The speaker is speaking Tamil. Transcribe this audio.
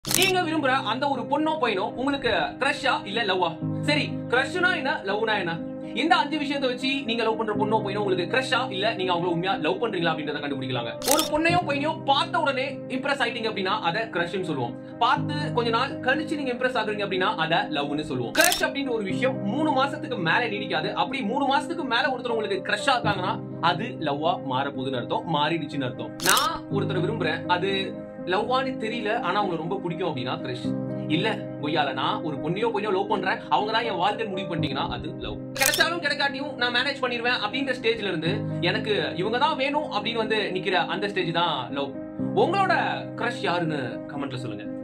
நீங்க விரும்புற அந்த ஒரு பொண்ணோ பையனோ உங்களுக்கு கிரஷா இல்ல லவ்வா சரி கிரஷ்னா என்ன லவ்னா என்ன இந்த அஞ்சு விஷயத்தை வச்சு நீங்க லவ் பண்ற பொண்ணோ பையனோ உங்களுக்கு கிரஷா இல்ல நீங்க அவங்கள உண்மையா லவ் பண்றீங்களா அப்படின்றத கண்டுபிடிக்கலாங்க ஒரு பொண்ணையோ பையனையோ பார்த்த உடனே இம்ப்ரெஸ் ஆயிட்டீங்க அப்படின்னா அத கிரஷ்னு சொல்லுவோம் பார்த்து கொஞ்ச நாள் கழிச்சு நீங்க இம்ப்ரெஸ் ஆகுறீங்க அப்படின்னா அத லவ்னு சொல்லுவோம் கிரஷ் அப்படின்ற ஒரு விஷயம் மூணு மாசத்துக்கு மேல நீடிக்காது அப்படி மூணு மாசத்துக்கு மேல ஒருத்தர் உங்களுக்கு கிரஷ் ஆகாங்கன்னா அது லவ்வா மாற போகுதுன்னு அர்த்தம் மாறிடுச்சுன்னு அர்த்தம் நான் ஒருத்தரை விரும்புறேன் அது லவ்வான்னு தெரியல ஆனா அவங்களை ரொம்ப பிடிக்கும் அப்படின்னா கிரஷ் இல்ல பொய்யால நான் ஒரு பொண்ணையோ பொண்ணையோ லவ் பண்றேன் அவங்க தான் என் வாழ்க்கை முடிவு பண்ணிட்டீங்கன்னா அது லவ் கிடைச்சாலும் கிடைக்காட்டியும் நான் மேனேஜ் பண்ணிடுவேன் அப்படின்ற ஸ்டேஜ்ல இருந்து எனக்கு இவங்க தான் வேணும் அப்படின்னு வந்து நிக்கிற அந்த ஸ்டேஜ் தான் லவ் உங்களோட கிரஷ் யாருன்னு கமெண்ட்ல சொல்லுங்க